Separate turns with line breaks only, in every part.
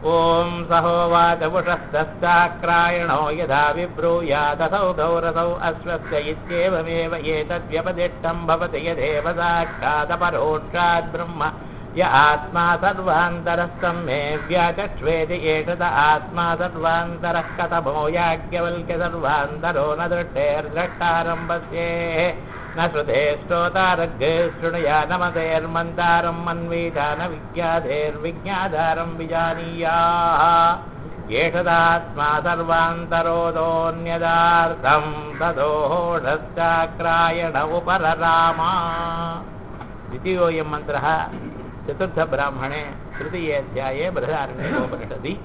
ॐ सहोवाचपुषस्तस्ताक्रायणो यथा विब्रूयादसौ गौरसौ अश्वस्य इत्येवमेव एतद्व्यपदिष्टम् भवति यदेव साक्षादपरोक्षात् ब्रह्म य आत्मा सर्वान्तरस्तं मे व्याचक्ष्वेति एषद आत्मा सर्वान्तरः कथमो याज्ञवल्क्य सर्वान्तरो न दृष्टेर्द्रष्टारम्भस्येः न श्रुते श्रोतारग् शृणुया न मतेर्मन्तारं मन्वीता न विज्ञातेर्विज्ञाधारं विजानीयाः एषदात्मा सर्वान्तरोदोऽन्यदार्थं तदोहोढश्चाक्रायण उपररामा द्वितीयोऽयं मन्त्रः चतुर्थब्राह्मणे तृतीये बृहदारण्योपनिषदि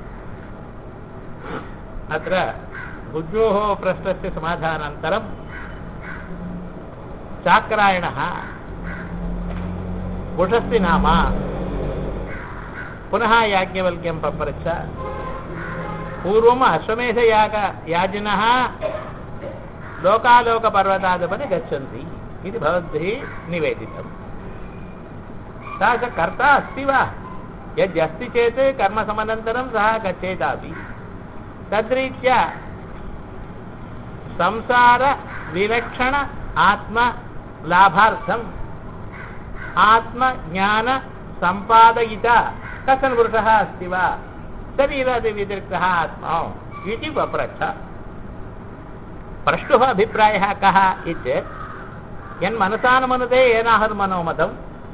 अत्र भुजोः प्रश्नस्य समाधानान्तरं चाक्रायणः उषस्ति नाम पुनः याज्ञवल्क्यं पप्रच्छ पूर्वम् अश्वमेधयाग याजिनः लोकालोकपर्वतादपि गच्छन्ति इति भवद्भिः निवेदितम् सः च कर्ता अस्ति वा यद्यस्ति चेत् कर्मसमनन्तरं सः गच्छेतापि तद्रीत्या संसारविलक्षण आत्मलाभार्थम् आत्मज्ञानसम्पादयिता कश्चन पुरुषः अस्ति वा शरीरादिव्यतिरिक्तः आत्मा इति पप्रच्छ प्रष्टुः अभिप्रायः कः इत्येत् यन्मनसानुमनुते येनाहर्मनोमतम्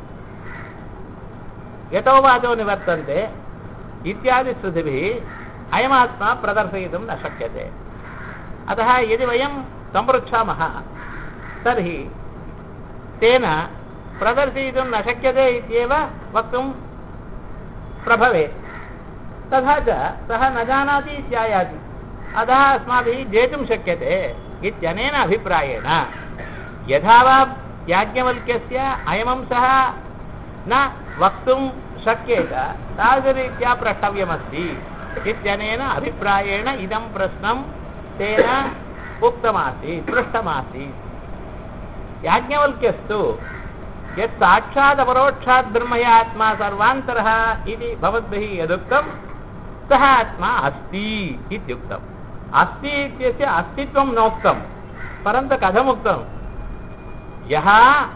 यतो वाचो निवर्तन्ते इत्यादिश्रुतिभिः अयमात्मा प्रदर्शयितुं न शक्यते अतः यदि वयं सम्पृच्छामः तर्हि तेन प्रदर्शयितुं न शक्यते इत्येव वक्तुं प्रभवेत् तथा च सः न जानाति इत्यायाति अतः अस्माभिः जेतुं शक्यते इत्यनेन अभिप्रायेण यथा वा याज्ञवल्क्यस्य अयमंसः न वक्तुं शक्येत तादृरीत्या प्रष्टव्यमस्ति इत्यनेन अभिप्रायेण इदं प्रश्नं तेन उक्तमासीत् पृष्टमासीत् याज्ञवल्क्यस्तु यत् साक्षादपरोक्षात् ब्रह्मया आत्मा सर्वान्तरः इति भवद्भिः यदुक्तं सः आत्मा अस्ति इत्युक्तम् अस्ति इत्यस्य अस्तित्वं नोक्तं परन्तु कथमुक्तं यः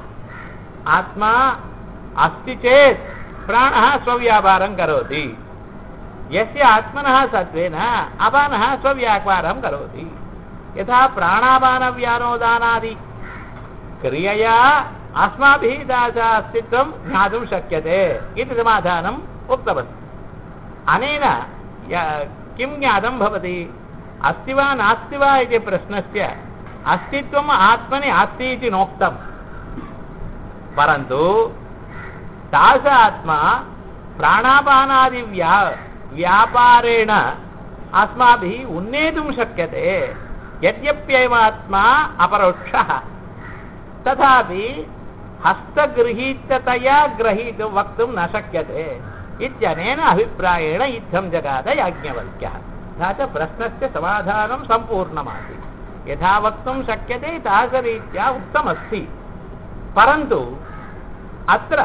आत्मा अस्ति चेत् प्राणः स्वव्यापारं करोति यस्य आत्मनः सत्त्वेन अपानः स्वव्यापारं करोति यथा प्राणापानव्यानोदानादि क्रियया अस्माभिः तादृश अस्तित्वं ज्ञातुं शक्यते इति समाधानम् उक्तमस्ति अनेन किं ज्ञातं भवति अस्ति वा नास्ति वा इति प्रश्नस्य अस्तित्वम् आत्मनि अस्ति इति नोक्तं परन्तु तादृश आत्मा प्राणापानादिव्या व्यापारेण अस्माभिः उन्नेतुं शक्यते यद्यप्ययमात्मा अपरोक्षः तथापि हस्तगृहीततया ग्रहीतुं वक्तुं न शक्यते इत्यनेन अभिप्रायेण इत्थं जगाद याज्ञवल्क्यः तथा च प्रश्नस्य समाधानं सम्पूर्णमासीत् यथा वक्तुं शक्यते तादृशरीत्या उक्तमस्ति परन्तु अत्र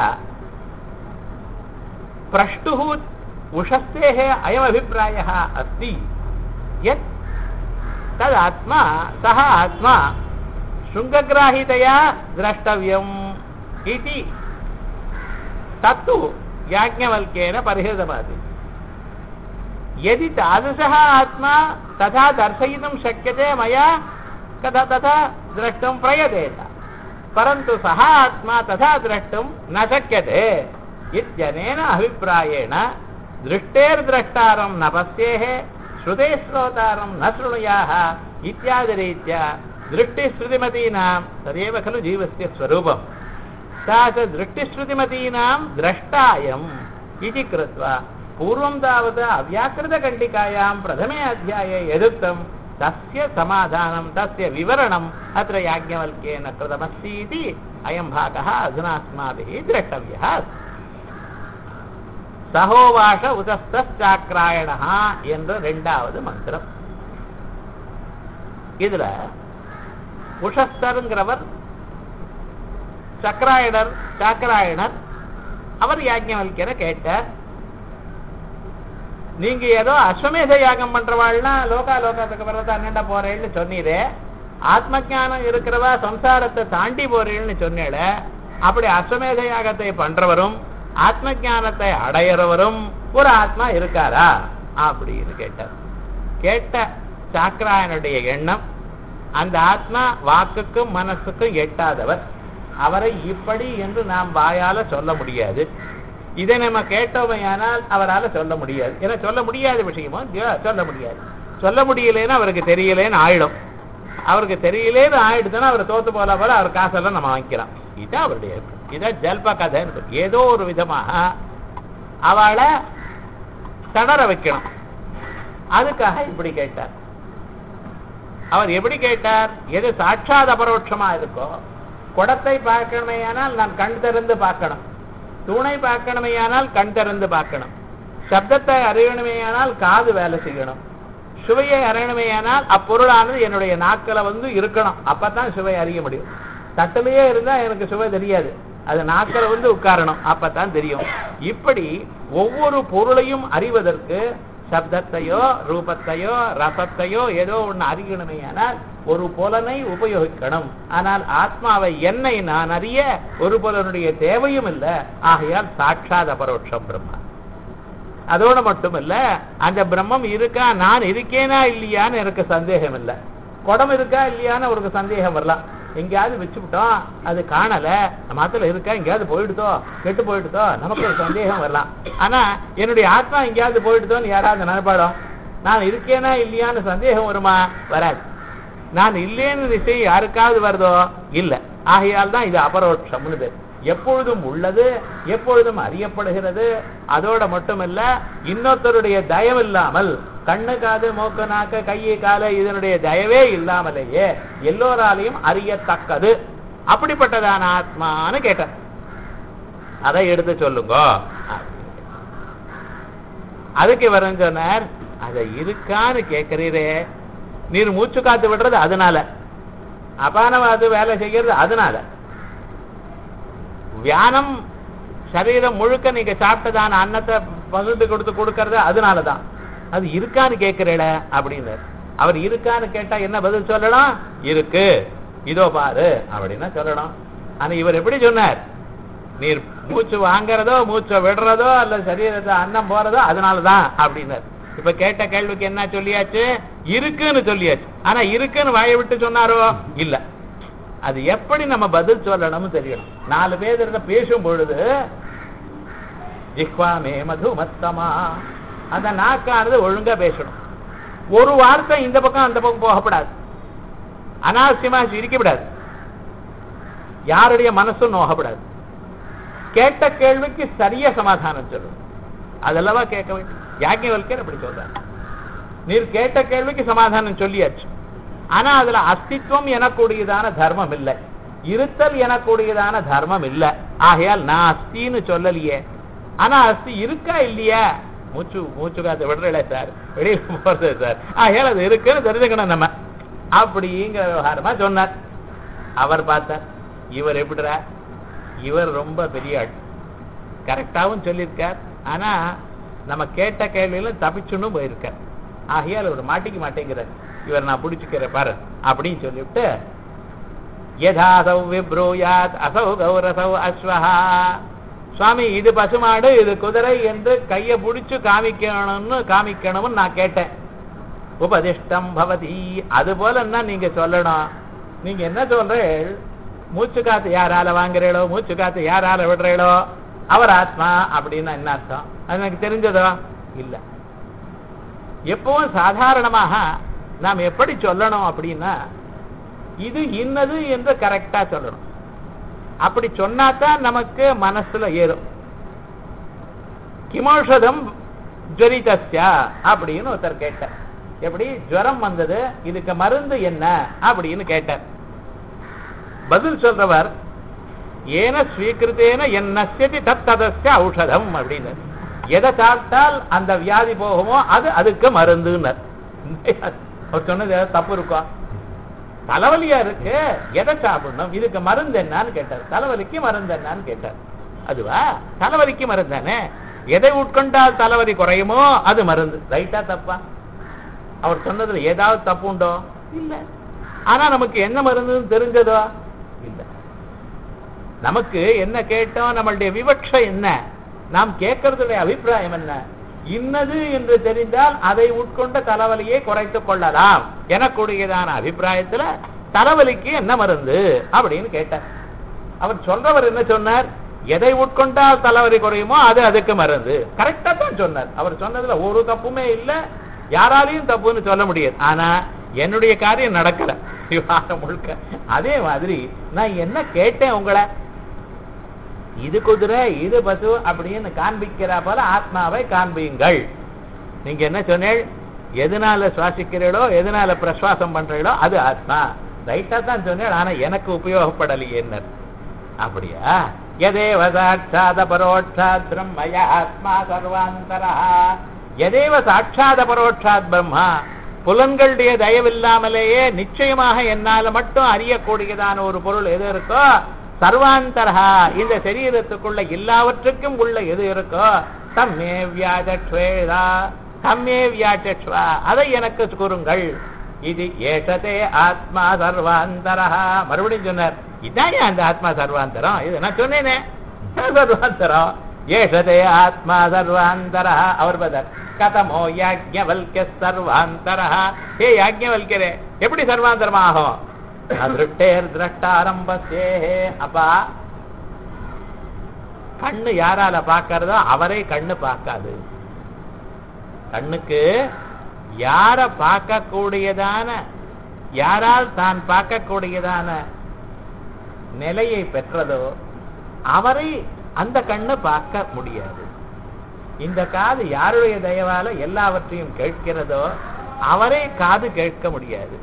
प्रष्टुः उषस्तेः अयमभिप्रायः अस्ति यत् तदात्मा सः आत्मा शृङ्गग्राहितया द्रष्टव्यम् इति तत्तु याज्ञवल्क्येन परिहृतमासीत् यदि तादृशः आत्मा तथा दर्शयितुं शक्यते मया कदा तथा द्रष्टुं प्रयतेत परन्तु सः आत्मा तथा द्रष्टुं न शक्यते इत्यनेन अभिप्रायेण दृष्टेर्द्रष्टारं न पश्येः श्रुतेश्रोतारं न शृणुयाः इत्यादिरीत्या दृष्टिश्रुतिमतीनां तदेव खलु जीवस्य स्वरूपं सा च दृष्टिश्रुतिमतीनां द्रष्टायम् इति कृत्वा पूर्वं तावत् अव्याकृतकण्डिकायां प्रथमे अध्याये यदुक्तं तस्य समाधानं तस्य विवरणम् अत्र याज्ञवल्क्येन कृतमस्ति इति अयं भागः अधुना अस्माभिः द्रष्टव्यः अस्ति சகோவாஷ உதஸ்தாக்கிராயணா என்ற ரெண்டாவது மந்திரம் இதுல உஷஸ்தருங்கிறவர் சக்கராயணர் சாக்கராயணர் அவர் யாஜ்ஞவல்யரை கேட்டார் நீங்க ஏதோ அஸ்வமேத யாகம் பண்றவாள்னா லோகா லோகத்துக்கு பிறகு அண்ணண்டா போறேன்னு சொன்னீரே ஆத்ம ஞானம் இருக்கிறவா சம்சாரத்தை தாண்டி போறேன்னு சொன்னேட அப்படி அஸ்வமேத யாகத்தை பண்றவரும் ஆத்ம ஞானத்தை அடையிறவரும் ஒரு ஆத்மா இருக்காரா அப்படின்னு கேட்டார் கேட்ட சாக்கராயனுடைய எண்ணம் அந்த ஆத்மா வாக்குக்கும் மனசுக்கும் எட்டாதவர் அவரை இப்படி என்று நாம் வாயால சொல்ல முடியாது இதை நம்ம கேட்டோமையானால் அவரால் சொல்ல முடியாது ஏன்னா சொல்ல முடியாத விஷயமோ இல்லையோ சொல்ல முடியாது சொல்ல முடியலன்னு அவருக்கு தெரியலேன்னு ஆயிடும் அவருக்கு தெரியலேன்னு ஆயிடுதுன்னா அவர் தோத்து போல போல அவர் காசெல்லாம் நம்ம வாங்கிக்கலாம் இதான் அவருடைய இதான் ஜல்ப கதைன்னு இருக்கு. ஏதோ ஒரு விதமாக அவளை தளர வைக்கணும் அதுக்காக இப்படி கேட்டார் அவர் எப்படி கேட்டார் எது சாட்சாத் அபரோட்சமா இருக்கோ குடத்தை பார்க்கணுமேயானால் நான் கண் திறந்து பார்க்கணும் தூணை பார்க்கணுமேயானால் கண் திறந்து பார்க்கணும் சப்தத்தை அறியணுமேயானால் காது வேலை செய்யணும் சுவையை அறியணுமேயானால் அப்பொருளானது என்னுடைய நாக்களை வந்து இருக்கணும் அப்பதான் சுவை அறிய முடியும் தட்டிலேயே இருந்தா எனக்கு சுவை தெரியாது அது நாக்களை வந்து உட்காரணும் அப்பதான் தெரியும் இப்படி ஒவ்வொரு பொருளையும் அறிவதற்கு சப்தத்தையோ ரூபத்தையோ ரசத்தையோ ஏதோ ஒண்ணு அறியணுமேயானால் ஒரு புலனை உபயோகிக்கணும் ஆனால் ஆத்மாவை என்னை நான் அறிய ஒரு புலனுடைய தேவையும் இல்லை ஆகையால் சாட்சாத் அபரோட்சம் பிரம்மா அதோட மட்டும் இல்ல அந்த பிரம்மம் இருக்கா நான் இருக்கேனா இல்லையான்னு எனக்கு சந்தேகம் இல்லை குடம் இருக்கா இல்லையான்னு அவருக்கு சந்தேகம் வரலாம் எங்கேயாவது வச்சுவிட்டோம் அது காணல நம்ம ஆத்துல இருக்கா எங்கேயாவது போயிடுதோ கெட்டு போயிடுதோ நமக்கு ஒரு சந்தேகம் வரலாம் ஆனா என்னுடைய ஆத்மா எங்கேயாவது போயிடுதோன்னு யாராவது நினைப்பாடும் நான் இருக்கேனா இல்லையான்னு சந்தேகம் வருமா வராது நான் இல்லேன்னு விஷயம் யாருக்காவது வருதோ இல்ல ஆகையால் தான் இது அபரோட்சம்னு பேர் எப்பொழுதும் உள்ளது எப்பொழுதும் அறியப்படுகிறது அதோட மட்டுமல்ல இன்னொருத்தருடைய தயவு இல்லாமல் கண்ணு காது மூக்கு நாக்கு கையை கால இதனுடைய தயவே இல்லாமலேயே எல்லோராலையும் அறியத்தக்கது அப்படிப்பட்டதான ஆத்மான்னு கேட்டார் அதை எடுத்து சொல்லுங்க அதுக்கு வரேன் சொன்னார் அதை இருக்கான்னு கேட்கிறீரே நீர் மூச்சு காத்து விடுறது அதனால அபானவாது வேலை செய்யறது அதனால வியானம் சரீரம் முழுக்க நீங்க சாப்பிட்டதான அன்னத்தை பகிர்ந்து கொடுத்து கொடுக்கறது அதனாலதான் அது இருக்கான்னு கேட்கிறேட அப்படின்னு அவர் இருக்கான்னு கேட்டா என்ன பதில் சொல்லணும் இருக்கு இதோ பாரு அப்படின்னா சொல்லணும் ஆனா இவர் எப்படி சொன்னார் நீர் மூச்சு வாங்குறதோ மூச்சை விடுறதோ அல்ல சரீரத்தை அன்னம் போறதோ அதனாலதான் அப்படின்னார் இப்ப கேட்ட கேள்விக்கு என்ன சொல்லியாச்சு இருக்குன்னு சொல்லியாச்சு ஆனா இருக்குன்னு வாயை விட்டு சொன்னாரோ இல்ல அது எப்படி நம்ம பதில் சொல்லணும்னு தெரியணும் நாலு பேர் பேசும் பொழுது ஜிஹ்வாமே மது மத்தமா அந்த நாக்கானது ஒழுங்கா பேசணும் ஒரு வார்த்தை இந்த பக்கம் அந்த பக்கம் போகப்படாது அனாவசியமா சிரிக்கப்படாது யாருடைய மனசும் நோகப்படாது கேட்ட கேள்விக்கு சரியா சமாதானம் சொல்லணும் அதெல்லவா கேட்க வேண்டும் யாக்கியவல்கர் அப்படி சொல்றாரு நீர் கேட்ட கேள்விக்கு சமாதானம் சொல்லியாச்சு ஆனா அதுல அஸ்தித்வம் எனக்கூடியதான தர்மம் இல்லை இருத்தல் எனக்கூடியதான தர்மம் இல்லை ஆகையால் நான் அஸ்தின்னு சொல்லலையே ஆனா அஸ்தி இருக்கா இல்லையா மூச்சு மூச்சு காத்து விடுறல சார் வெளியில போறது சார் ஆகையால் அது இருக்குன்னு தெரிஞ்சுக்கணும் நம்ம அப்படிங்கிற விவகாரமா சொன்னார் அவர் பார்த்தார் இவர் எப்படிரா இவர் ரொம்ப பெரிய ஆள் கரெக்டாகவும் சொல்லியிருக்கார் ஆனா நம்ம கேட்ட கேள்வியில தப்பிச்சுன்னு போயிருக்கார் ஆகையால் இவர் மாட்டிக்க மாட்டேங்கிறார் இவர் நான் பிடிச்சிக்கிற பாரு அப்படின்னு சொல்லிவிட்டு யதாசௌ விப்ரூயாத் அசௌ கௌரசௌ அஸ்வஹா சுவாமி இது பசுமாடு இது குதிரை என்று கையை பிடிச்சு காமிக்கணும்னு காமிக்கணும்னு நான் கேட்டேன் உபதிஷ்டம் பவதி அது போல நீங்க சொல்லணும் நீங்க என்ன சொல்றீள் மூச்சு காத்து யாரால வாங்குறீளோ மூச்சு காத்து யாரால விடுறீளோ அவர் ஆத்மா அப்படின்னா என்ன அர்த்தம் அது எனக்கு தெரிஞ்சதோ இல்ல எப்பவும் சாதாரணமாக நாம் எப்படி சொல்லணும் அப்படின்னா இது இன்னது என்று கரெக்டா சொல்லணும் அப்படி சொன்னாதான் நமக்கு மனசுல ஏறும் கிமோஷதம் ஜுவரிதஸ்யா அப்படின்னு ஒருத்தர் கேட்டார் எப்படி ஜுவரம் வந்தது இதுக்கு மருந்து என்ன அப்படின்னு கேட்டார் பதில் சொல்றவர் ஏன ஸ்வீகிருத்தேன என்னஸ்யதி தத்ததஸ்ய ஔஷதம் அப்படின்னு எதை சாப்பிட்டால் அந்த வியாதி போகுமோ அது அதுக்கு மருந்துன்னர் அவர் சொன்னது ஏதாவது தப்பு இருக்கும் தலைவலியா இருக்கு எதை சாப்பிடணும் இதுக்கு மருந்து என்னன்னு கேட்டார் தலைவலிக்கு மருந்து என்னன்னு கேட்டார் அதுவா தலைவலிக்கு மருந்தானே எதை உட்கொண்டால் தலைவலி குறையுமோ அது மருந்து ரைட்டா தப்பா அவர் சொன்னதுல ஏதாவது தப்பு உண்டோ இல்ல ஆனா நமக்கு என்ன மருந்துன்னு தெரிஞ்சதோ இல்ல நமக்கு என்ன கேட்டோம் நம்மளுடைய விவட்சை என்ன நாம் கேட்கறதுடைய அபிப்பிராயம் என்ன இன்னது என்று தெரிந்தால் அதை உட்கொண்ட தலைவலியை குறைத்துக் கொள்ளலாம் எனக்கூடியதான அபிப்பிராயத்துல தலைவலிக்கு என்ன மருந்து அப்படின்னு கேட்டார் அவர் சொல்றவர் என்ன சொன்னார் எதை உட்கொண்டால் தலைவலி குறையுமோ அது அதுக்கு மருந்து கரெக்டா தான் சொன்னார் அவர் சொன்னதுல ஒரு தப்புமே இல்ல யாராலையும் தப்புன்னு சொல்ல முடியாது ஆனா என்னுடைய காரியம் நடக்கல விவகாரம் முழுக்க அதே மாதிரி நான் என்ன கேட்டேன் உங்களை இது குதிரை இது பசு அப்படின்னு காண்பிக்கிறா போல ஆத்மாவை காண்பியுங்கள் நீங்க என்ன சொன்னீள் எதனால சுவாசிக்கிறீளோ எதனால பிரஸ்வாசம் பண்றீளோ அது ஆத்மா ரைட்டா தான் சொன்னேன் ஆனா எனக்கு உபயோகப்படலையே என்ன அப்படியா எதேவ சாட்சாத பரோட்சாத் பிரம்மய ஆத்மா சர்வாந்தரா எதேவ சாட்சாத பரோட்சாத் பிரம்மா புலன்களுடைய தயவில்லாமலேயே நிச்சயமாக என்னால மட்டும் அறியக்கூடியதான ஒரு பொருள் எது இருக்கோ சர்வாந்தரா இந்த சரீரத்துக்குள்ள எல்லாவற்றுக்கும் உள்ள எது இருக்கோ தம்மே வியாஜக்ஷ்வேதா தம்மே வியாஜக்ஷ்வா அதை எனக்கு கூறுங்கள் இது ஏஷதே ஆத்மா சர்வாந்தரா மறுபடியும் சொன்னார் இதான் அந்த ஆத்மா சர்வாந்தரம் இது நான் சொன்னேனே சர்வாந்தரம் ஏஷதே ஆத்மா சர்வாந்தரா அவர் பதர் கதமோ யாஜ்ஞவல்ய சர்வாந்தரா ஹே யாஜ்ஞவல்யரே எப்படி சர்வாந்தரம் ஆகும் அதிருஷ்டேர் திரஷ்டாரம்பத்தே அப்பா கண்ணு யாரால பார்க்கறதோ அவரே கண்ணு பார்க்காது கண்ணுக்கு யார பார்க்கக்கூடியதான யாரால் தான் பார்க்கக்கூடியதான நிலையை பெற்றதோ அவரை அந்த கண்ணு பார்க்க முடியாது இந்த காது யாருடைய தயவால எல்லாவற்றையும் கேட்கிறதோ அவரே காது கேட்க முடியாது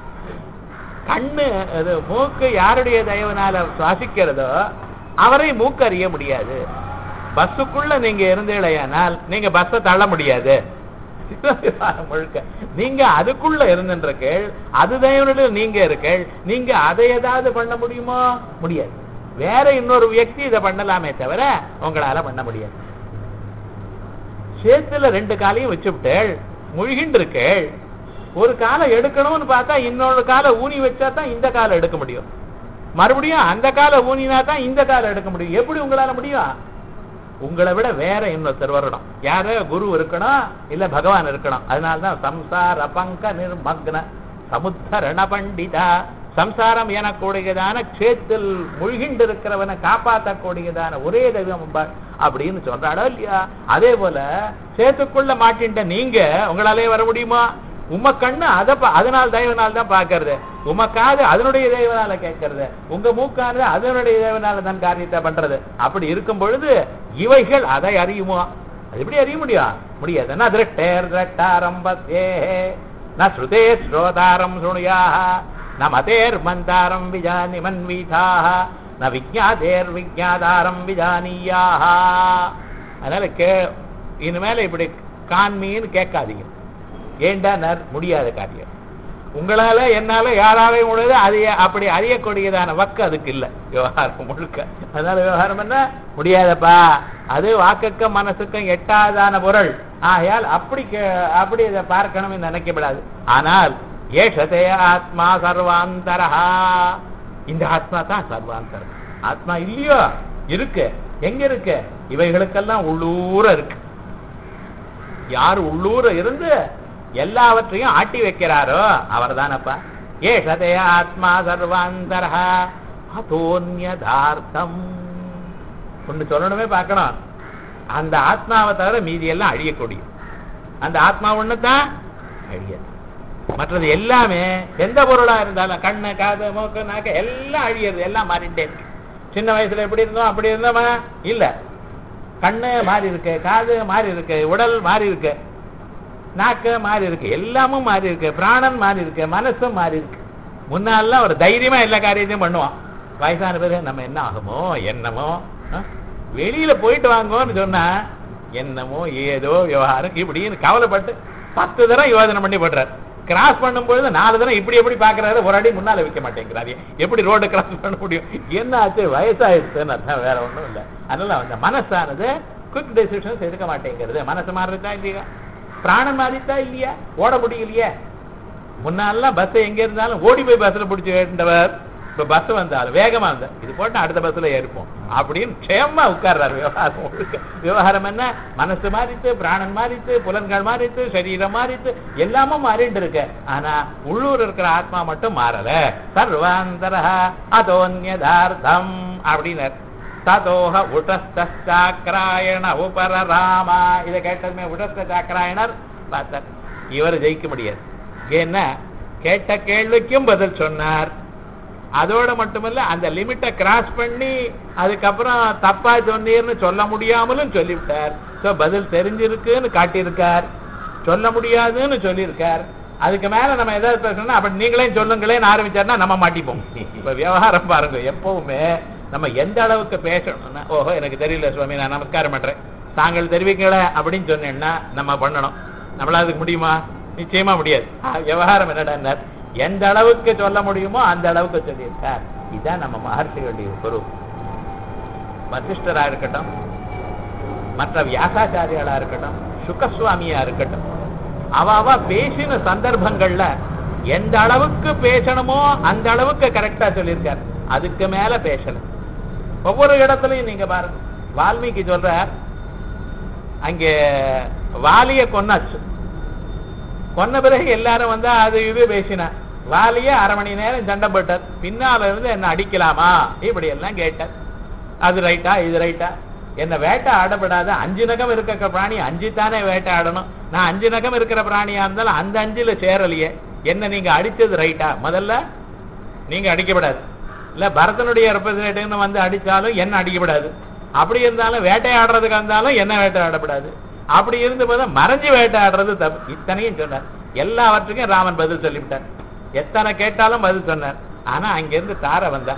கண்ணு அது மூக்கு யாருடைய தயவுனால சுவாசிக்கிறதோ அவரை மூக்கு அறிய முடியாது பஸ்ஸுக்குள்ள நீங்க இருந்தீழையானால் நீங்க பஸ்ஸை தள்ள முடியாது முழுக்க நீங்க அதுக்குள்ள இருந்துருக்கீள் அது தயவுல நீங்க இருக்கீள் நீங்க அதை ஏதாவது பண்ண முடியுமோ முடியாது வேற இன்னொரு வியக்தி இதை பண்ணலாமே தவிர உங்களால பண்ண முடியாது சேத்துல ரெண்டு காலையும் வச்சுவிட்டேள் முழுகின்று இருக்கேள் ஒரு காலை எடுக்கணும்னு பார்த்தா இன்னொரு காலை ஊனி வச்சா தான் இந்த காலை எடுக்க முடியும் மறுபடியும் அந்த காலை ஊனினா தான் இந்த காலை எடுக்க முடியும் எப்படி உங்களால முடியும் உங்களை விட வேற இன்னொருத்தர் வரணும் யாரு குரு இருக்கணும் இல்ல பகவான் இருக்கணும் அதனால்தான் சம்சார பங்க நிர்மக்ன சமுத்தரண பண்டிதா சம்சாரம் எனக்கூடியதான க்ஷேத்தில் முழுகிண்டு இருக்கிறவனை காப்பாற்றக்கூடியதான ஒரே தெய்வம் அம்பாள் அப்படின்னு சொல்றாடோ இல்லையா அதே போல சேத்துக்குள்ள மாட்டின்ற நீங்க உங்களாலே வர முடியுமா உம கண்ணு அதை அதனால் தெய்வனால் தான் பாக்குறது உமக்காது அதனுடைய தெய்வனால கேட்கறது உங்க மூக்கானது அதனுடைய தெய்வனால தான் காரியத்தை பண்றது அப்படி இருக்கும் பொழுது இவைகள் அதை அறியுமோ அது எப்படி அறிய முடியும் முடியாது ந திருஷ்டேர் திரட்டாரம்பத்தே ந ஸ்ருதே ஸ்ரோதாரம் சுணுயாக ந மதேர் மந்தாரம் விஜானி மன்வீதாக ந விஜாதேர் விஜாதாரம் விஜானியாக அதனால கே இனிமேல இப்படி காண்மின்னு கேட்காதீங்க ஏண்டானார் முடியாத காரியம் உங்களால என்னால யாராலையும் முடியாது அது அப்படி அறியக்கூடியதான வக்கு அதுக்கு இல்ல விவகாரம் முழுக்க அதனால விவகாரம் என்ன முடியாதப்பா அது வாக்குக்கும் மனசுக்கும் எட்டாதான பொருள் ஆகையால் அப்படி கே- அப்படி இதை பார்க்கணும்னு நினைக்கப்படாது ஆனால் ஏஷதே ஆத்மா சர்வாந்தரஹா இந்த ஆத்மா தான் சர்வாந்தரம் ஆத்மா இல்லையோ இருக்கு எங்க இருக்கு இவைகளுக்கெல்லாம் உள்ளூர இருக்கு யார் உள்ளூர இருந்து எல்லாவற்றையும் ஆட்டி வைக்கிறாரோ அவர் தானப்பா ஏஷதே ஆத்மா சர்வாந்தரா அதோன்யதார்த்தம் ஒண்ணு சொல்லணுமே பார்க்கணும் அந்த ஆத்மாவை தவிர மீதி எல்லாம் அழியக்கூடிய அந்த ஆத்மா ஒண்ணுதான் அழியாது மற்றது எல்லாமே எந்த பொருளா இருந்தாலும் கண்ணு காது மூக்கு நாக்கு எல்லாம் அழியறது எல்லாம் மாறிட்டே இருக்கு சின்ன வயசுல எப்படி இருந்தோம் அப்படி இருந்தோமா இல்ல கண்ணு மாறி இருக்கு காது மாறி இருக்கு உடல் மாறி இருக்கு நாக்கு மாறி இருக்கு எல்லாமும் மாறி இருக்கு பிராணன் மாறி இருக்கு மனசும் மாறி இருக்கு முன்னாலாம் ஒரு தைரியமா எல்லா காரியத்தையும் பண்ணுவான் வயசான பிறகு நம்ம என்ன ஆகுமோ என்னமோ ஆ? வெளியில போயிட்டு வாங்கோன்னு சொன்னா என்னமோ ஏதோ விவகாரம் இப்படின்னு கவலைப்பட்டு பத்து தடவை யோசனை பண்ணி போடுறாரு கிராஸ் பண்ணும்பொழுது நாலு தடவை இப்படி எப்படி பாக்குறாரு ஒரு அடி முன்னால வைக்க மாட்டேங்கிறாரு எப்படி ரோடு கிராஸ் பண்ண முடியும் என்ன ஆச்சு வயசாயிடுச்சுன்னு அர்த்தம் வேற ஒண்ணும் இல்ல அதனால அந்த மனசானது குவிக் டெசிஷன்ஸ் எடுக்க மாட்டேங்கிறது மனசு மாறிட்டா இல்லையா பிராணம் மாறிட்டா இல்லையா ஓட முடியலையே முன்னாலாம் பஸ் எங்க இருந்தாலும் ஓடி போய் பஸ்ல பிடிச்சி வேண்டவர் இப்ப பஸ் வந்தாலும் வேகமா இருந்தா இது போட்டு அடுத்த பஸ்ல ஏறிப்போம் அப்படின்னு க்ஷேமா உட்கார்றாரு விவகாரம் முழுக்க. விவகாரம் என்ன மனசு மாறித்து பிராணன் மாறித்து புலன்கள் மாறித்து சரீரம் மாறித்து எல்லாமும் மாறிட்டு இருக்கு ஆனா உள்ளூர் இருக்கிற ஆத்மா மட்டும் மாறல சர்வாந்தர அதோன்யதார்த்தம் அப்படின்னார் ததோக உடஸ்தாக்கிராயண உபர ராமா இதை கேட்டதுமே உடஸ்த சாக்கராயணர் பார்த்தார் இவர் ஜெயிக்க முடியாது ஏன்னா கேட்ட கேள்விக்கும் பதில் சொன்னார் அதோட மட்டுமல்ல அந்த லிமிட்டை கிராஸ் பண்ணி அதுக்கப்புறம் தப்பா சொன்னீர்னு சொல்ல முடியாமலும் சொல்லிவிட்டார் சோ பதில் தெரிஞ்சிருக்குன்னு காட்டியிருக்கார் சொல்ல முடியாதுன்னு சொல்லியிருக்கார் அதுக்கு மேல நம்ம ஏதாவது பேசணும்னா அப்ப நீங்களே சொல்லுங்களேன்னு ஆரம்பிச்சாருன்னா நம்ம மாட்டிப்போம் இப்ப விவகாரம் பாருங்க எப்பவுமே நம்ம எந்த அளவுக்கு பேசணும்னா ஓஹோ எனக்கு தெரியல சுவாமி நான் நமஸ்காரம் பண்றேன் தாங்கள் தெரிவிக்கல அப்படின்னு சொன்னேன்னா நம்ம பண்ணணும் நம்மளால அதுக்கு முடியுமா நிச்சயமா முடியாது ஆ, விவகாரம் என்னடா எந்த அளவுக்கு சொல்ல முடியுமோ அந்த அளவுக்கு சொல்லியிருக்கார் இதுதான் நம்ம மகர்ஷிகளுடைய பொருள் வசிஷ்டரா இருக்கட்டும் மற்ற வியாசாச்சாரியாளா இருக்கட்டும் சுகசுவாமியா இருக்கட்டும் அவ அவ பேசின சந்தர்ப்பங்கள்ல எந்த அளவுக்கு பேசணுமோ அந்த அளவுக்கு கரெக்டா சொல்லியிருக்கார் அதுக்கு மேல பேசல ஒவ்வொரு இடத்துலயும் நீங்க பாருங்க வால்மீகி சொல்ற அங்கே வாலிய கொன்னாச்சு கொன்ன பிறகு எல்லாரும் வந்து அது இது பேசினா வாலிய அரை மணி நேரம் சண்டை போட்டார் பின்னால இருந்து என்ன அடிக்கலாமா இப்படி எல்லாம் கேட்டார் அது ரைட்டா இது ரைட்டா என்ன வேட்டை ஆடப்படாத அஞ்சு நகம் இருக்கிற பிராணி அஞ்சு தானே வேட்டை ஆடணும் நான் அஞ்சு நகம் இருக்கிற பிராணியா இருந்தாலும் அந்த அஞ்சுல சேரலையே என்ன நீங்க அடிச்சது ரைட்டா முதல்ல நீங்க அடிக்கப்படாது இல்ல பரதனுடைய ரெப்ரசன்டேட்டிவ்னு வந்து அடிச்சாலும் என்ன அடிக்கப்படாது அப்படி இருந்தாலும் வேட்டையாடுறதுக்கு இருந்தாலும் என்ன வேட்டையாடப்படாது அப்படி இருந்து போது மறைஞ்சு வேட்டையாடுறது தப்பு இத்தனையும் சொன்னார் எல்லாவற்றுக்கும் ராமன் பதில் சொல்லிவிட்டார் எத்தனை கேட்டாலும் பதில் சொன்னார் ஆனா அங்கிருந்து தார வந்தா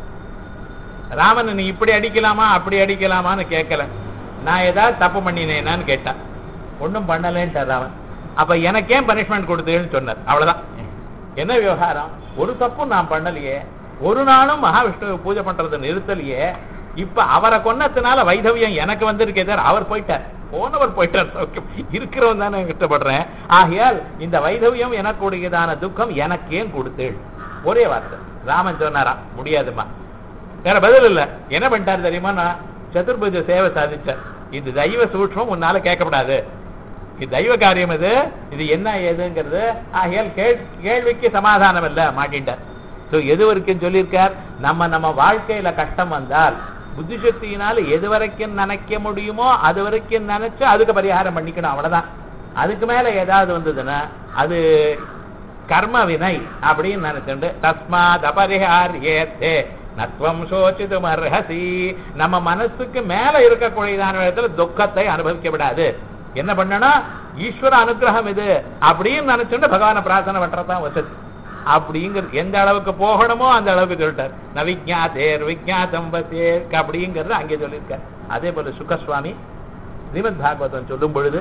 ராமன் நீ இப்படி அடிக்கலாமா அப்படி அடிக்கலாமான்னு கேட்கல நான் ஏதாவது தப்பு பண்ணினேனான்னு கேட்டான் ஒண்ணும் பண்ணலேன்ட்டார் ராமன் அப்ப எனக்கு ஏன் பனிஷ்மெண்ட் கொடுத்தேன்னு சொன்னார் அவ்வளவுதான் என்ன விவகாரம் ஒரு தப்பும் நான் பண்ணலையே ஒரு நாளும் மகாவிஷ்ணுவை பூஜை பண்றதை நிறுத்தலையே இப்ப அவரை கொன்னதுனால வைதவியம் எனக்கு வந்திருக்கே தவிர அவர் போயிட்டார் போனவர் போயிட்டார் சௌக்கியம் இருக்கிறவன் தானே கஷ்டப்படுறேன் ஆகையால் இந்த வைதவியம் எனக்கு உடையதான துக்கம் எனக்கு ஏன் கொடுத்தேள் ஒரே வார்த்தை ராமன் சொன்னாரா முடியாதுமா வேற பதில் இல்ல என்ன பண்ணிட்டாரு தெரியுமா நான் சதுர்புஜ சேவை சாதிச்சார் இது தெய்வ சூட்சம் உன்னால கேட்கப்படாது இது தெய்வ காரியம் இது இது என்ன ஏதுங்கிறது ஆகையால் கேள்- கேள்விக்கு சமாதானம் இல்ல மாட்டின்ட்டார் சோ எது வரைக்கும் சொல்லியிருக்கார் நம்ம நம்ம வாழ்க்கையில கஷ்டம் வந்தால் புத்தி சக்தியினால எது வரைக்கும் நினைக்க முடியுமோ அது வரைக்கும் நினைச்சு அதுக்கு பரிகாரம் பண்ணிக்கணும் அவ்வளவுதான் அதுக்கு மேல ஏதாவது வந்ததுன்னா அது கர்ம வினை அப்படின்னு நினைச்சுண்டு தஸ்மாத் அபரிஹாரியத்தே நத்வம் சோசித்தும் அர்ஹசி நம்ம மனசுக்கு மேல இருக்கக்கூடியதான விதத்துல துக்கத்தை அனுபவிக்க விடாது என்ன பண்ணணும் ஈஸ்வர அனுகிரகம் இது அப்படின்னு நினைச்சுட்டு பகவானை பிரார்த்தனை பண்றதுதான் வசதி அப்படிங்கிறது எந்த அளவுக்கு போகணுமோ அந்த அளவுக்கு சொல்லிட்டார் நவிஜாதேர் விஜாதம் வசேர் அப்படிங்கிறது அங்கே சொல்லியிருக்கார் அதே போல சுகசுவாமி ஸ்ரீமத் பாகவதம் சொல்லும் பொழுது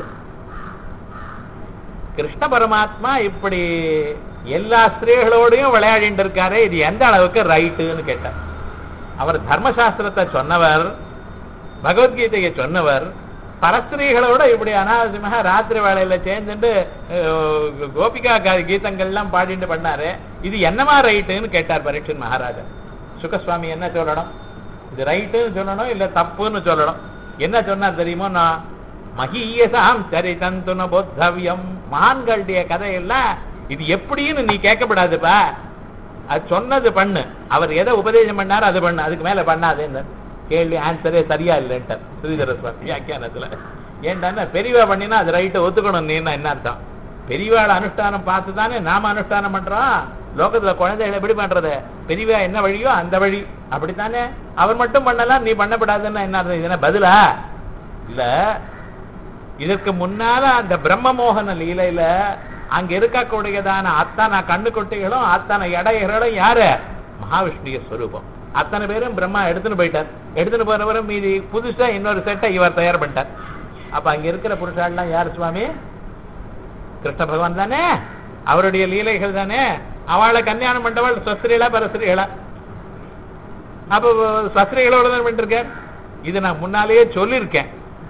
கிருஷ்ண பரமாத்மா இப்படி எல்லா ஸ்திரீகளோடையும் விளையாடிட்டு இருக்காரே இது எந்த அளவுக்கு ரைட்டுன்னு கேட்டார் அவர் தர்மசாஸ்திரத்தை சொன்னவர் பகவத்கீதையை சொன்னவர் பரஸ்திரீகளோட இப்படி அனாவசியமாக ராத்திரி வேளையில சேர்ந்துட்டு அஹ், கோபிகா கா- கீதங்கள்லாம் பாடிட்டு பண்ணாரு இது என்னமா ரைட்டுன்னு கேட்டார் பரீட்சன் மகாராஜா சுகசுவாமி என்ன சொல்லணும் இது ரைட்டுன்னு சொல்லணும் இல்ல தப்புன்னு சொல்லணும் என்ன சொன்னார் தெரியுமோ நான் மகீயசாம் சரிதந்துன போத்தவியம் மகான்களுடைய கதையெல்லாம் இது எப்படின்னு நீ கேட்கப்படாதுப்பா அது சொன்னது பண்ணு அவர் எதை உபதேசம் பண்ணாரோ அது பண்ணு அதுக்கு மேல பண்ணாதேன்னு கேள்வி ஆன்சரே சரியா இல்லைன்ட்டார் ஸ்ரீதர சுவாமி வியாக்கியானத்துல ஏன்டான்னா பெரியவா பண்ணினா அது ரைட்டு ஒத்துக்கணும் நீன்னா என்ன அர்த்தம் பெரியவாள் அனுஷ்டானம் பார்த்து தானே நாம அனுஷ்டானம் பண்றோம் லோகத்துல குழந்தைகளை எப்படி பண்றது பெரியவா என்ன வழியோ அந்த வழி அப்படித்தானே அவர் மட்டும் பண்ணலாம் நீ பண்ணப்படாதுன்னா என்ன அர்த்தம் இது என்ன பதிலா இல்ல இதற்கு முன்னால அந்த பிரம்ம மோகன லீலையில அங்க இருக்கக்கூடியதான அத்தனை கண்ணு குட்டிகளும் அத்தனை இடையர்களும் யாரு மகாவிஷ்ணுய ஸ்வரூபம் அத்தனை பேரும் பிரம்மா எடுத்துன்னு போயிட்டார் எடுத்துன்னு போறவரும் மீதி புதுசா இன்னொரு செட்டை இவர் தயார் பண்ணிட்டார் அப்ப அங்க இருக்கிற புருஷாலாம் யார் சுவாமி கிருஷ்ண பகவான் தானே அவருடைய லீலைகள் தானே அவளை கல்யாணம் பண்ணவள் சஸ்திரீகளா பரஸ்திரீகளா அப்போ சஸ்திரிகளோட தான் பண்ணிருக்கார் இது நான் முன்னாலேயே சொல்லியிருக்கேன்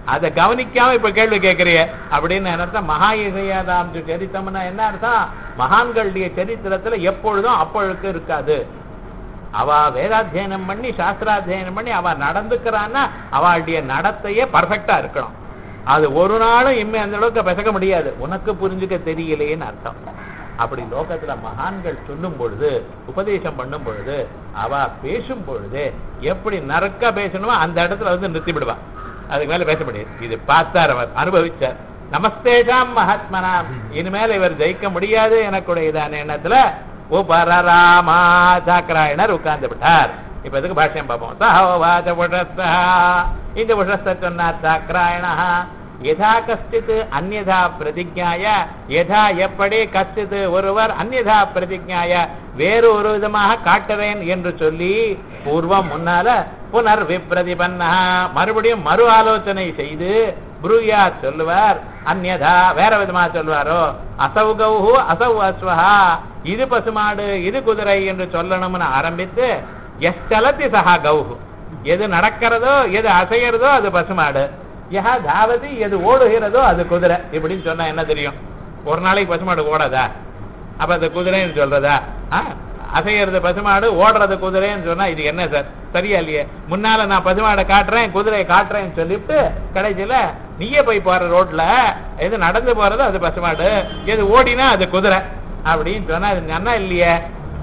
அதை கவனிக்காம இப்ப கேள்வி கேட்கறிய அப்படின்னு அர்த்தம் மகா இசையாதாம் சரித்தம்னா என்ன அர்த்தம் மகான்களுடைய சரித்திரத்துல எப்பொழுதும் அப்பொழுது இருக்காது அவ வேதாத்தியனம் பண்ணி சாஸ்திராத்தியனம் பண்ணி அவ நடந்துக்கிறான்னா அவளுடைய நடத்தையே பர்ஃபெக்டா இருக்கணும் அது ஒரு நாளும் இம்மை அந்த அளவுக்கு பிசக முடியாது உனக்கு புரிஞ்சுக்க தெரியலையேன்னு அர்த்தம் அப்படி லோகத்துல மகான்கள் சொல்லும் பொழுது உபதேசம் பண்ணும் பொழுது அவ பேசும் பொழுது எப்படி நறுக்கா பேசணுமோ அந்த இடத்துல வந்து நிறுத்தி விடுவா அதுக்கு மேல பேச முடியாது இது பார்த்தார் அவர் அனுபவிச்சார் நமஸ்தேஷாம் மகாத்மனாம் இனிமேல் இவர் ஜெயிக்க முடியாது எனக்குடையதான எண்ணத்துல உபரராமா சாக்கராயணர் உட்கார்ந்து விட்டார் இப்ப எதுக்கு பாஷ்யம் பார்ப்போம் சஹோவாச்ச உஷஸ்தா இந்த உஷஸ்த சொன்னார் சாக்கராயணா யதா கஷ்டித் அந்யதா பிரதிஜாய யதா எப்படி கஷ்டித் ஒருவர் அந்யதா பிரதிஜாய வேறு ஒரு விதமாக காட்டுறேன் என்று சொல்லி பூர்வம் முன்னால புனர் விப்ரதிபன்னா மறுபடியும் மறு ஆலோசனை செய்து புருயா சொல்லுவார் அந்யதா வேற விதமா சொல்வாரோ அசௌ கௌஹு அசௌ அஸ்வஹா இது பசுமாடு இது குதிரை என்று சொல்லணும்னு ஆரம்பித்து எஸ் சலத்தி சஹா கௌஹு எது நடக்கிறதோ எது அசைகிறதோ அது பசுமாடு யஹா தாவதி எது ஓடுகிறதோ அது குதிரை இப்படின்னு சொன்னா என்ன தெரியும் ஒரு நாளைக்கு பசுமாடு ஓடாதா அப்ப அது குதிரைன்னு சொல்றதா ஆ, அசைகிறது பசுமாடு ஓடுறது குதிரைன்னு சொன்னா இது என்ன சார் சரியா இல்லையே முன்னால நான் பசுமாடை காட்டுறேன் குதிரையை காட்டுறேன்னு சொல்லிட்டு கடைசியில நீயே போய் போற ரோட்ல எது நடந்து போறதோ அது பசுமாடு எது ஓடினா அது குதிரை அப்படின்னு சொன்னா அது நன்னா இல்லையே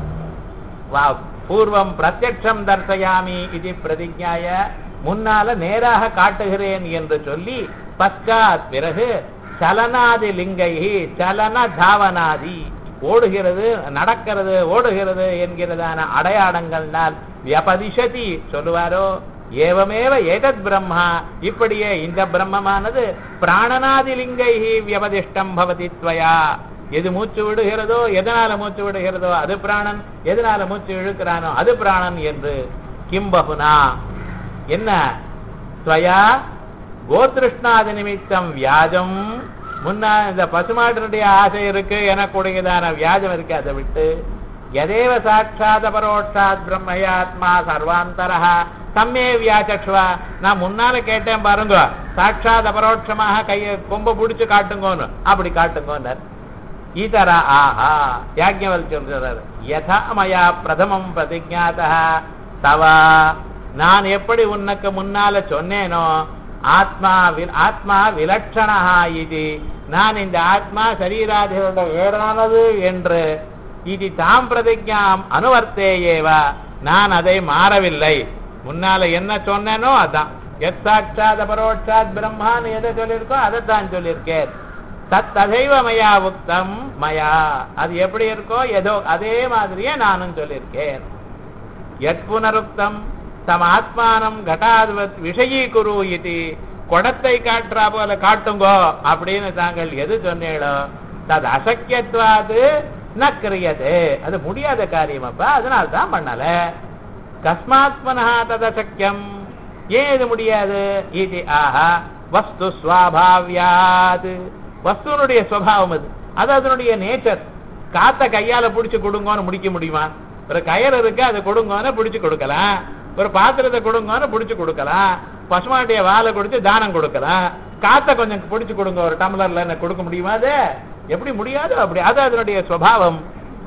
வா பூர்வம் பிரத்யக்ஷம் தர்சயாமி இது பிரதிஜாய முன்னால நேராக காட்டுகிறேன் என்று சொல்லி பச்சாத் பிறகு சலனாதி லிங்கை சலன தாவனாதி ஓடுகிறது நடக்கிறது ஓடுகிறது என்கிறதான அடையாளங்கள்னால் வியபதிஷதி சொல்லுவாரோ ஏவமேவ ஏதத் பிரம்மா இப்படியே இந்த பிரம்மமானது பிராணனாதி லிங்கை வியபதிஷ்டம் பவதி துவயா எது மூச்சு விடுகிறதோ எதனால மூச்சு விடுகிறதோ அது பிராணன் எதனால மூச்சு இழுக்கிறானோ அது பிராணன் என்று கிம்பகுனா என்ன துவயா கோத்ருஷ்ணாதி நிமித்தம் வியாஜம் முன்னா இந்த பசுமாட்டினுடைய ஆசை இருக்கு எனக்கூடியதான வியாஜம் இருக்கு அதை விட்டு எதேவ சாட்சாத் பரோட்சாத் பிரம்மயாத்மா சர்வாந்தரா தம்மே வியாச்சக்ஷுவா நான் முன்னால கேட்டேன் பாருங்க சாட்சாத் அபரோட்சமாக கையை கொம்ப பிடிச்சு காட்டுங்கோன்னு அப்படி காட்டுங்கோன்னார் ஈதர ஆஹா யாஜ்ஞவல் சொல்றார் யதா மயா பிரதமம் பிரதிஜாதா தவா நான் எப்படி உனக்கு முன்னால சொன்னேனோ ஆத்மா வி- ஆத்மா விலட்சணா இது நான் இந்த ஆத்மா சரீராதிகளோட வேறானது என்று இது தாம் பிரதிஜாம் அனுவர்த்தேயேவா நான் அதை மாறவில்லை முன்னால என்ன சொன்னேனோ அதான் எத் சாட்சாத் அபரோட்சாத் பிரம்மான்னு எதை சொல்லியிருக்கோ அதைத்தான் சொல்லியிருக்கேன் தத் ததைவ மயா உக்தம் மயா அது எப்படி இருக்கோ ஏதோ அதே மாதிரியே நானும் சொல்லியிருக்கேன் எத் புனருக்தம் தம் ஆத்மானம் கட்டாதுவத் விஷயீகுரு இது குடத்தை காட்டுறா போல காட்டுங்கோ அப்படின்னு தாங்கள் எது சொன்னீங்களோ தது அசக்கியத்வாது ந கிரியது அது முடியாத காரியம் அப்ப அதனால தான் பண்ணல கஸ்மாத் புனः ததசக்கியம் ஏன் இது முடியாது இது ஆஹா வஸ்து ஸ்வாபாவியாது வஸ்துனுடைய சுவாவம் அது அது அதனுடைய நேச்சர் காத்த கையால புடிச்சு கொடுங்கன்னு முடிக்க முடியுமா ஒரு கயர் இருக்கு அதை கொடுங்கன்னு பிடிச்சு கொடுக்கலாம் ஒரு பாத்திரத்தை கொடுங்கன்னு பிடிச்சு கொடுக்கலாம் பசுமாட்டிய வாழை கொடுத்து தானம் கொடுக்கலாம் காத்த கொஞ்சம் பிடிச்சு கொடுங்க ஒரு டம்ளர்ல என்ன கொடுக்க முடியுமா அது எப்படி முடியாது அப்படி அது அதனுடைய சுவாவம்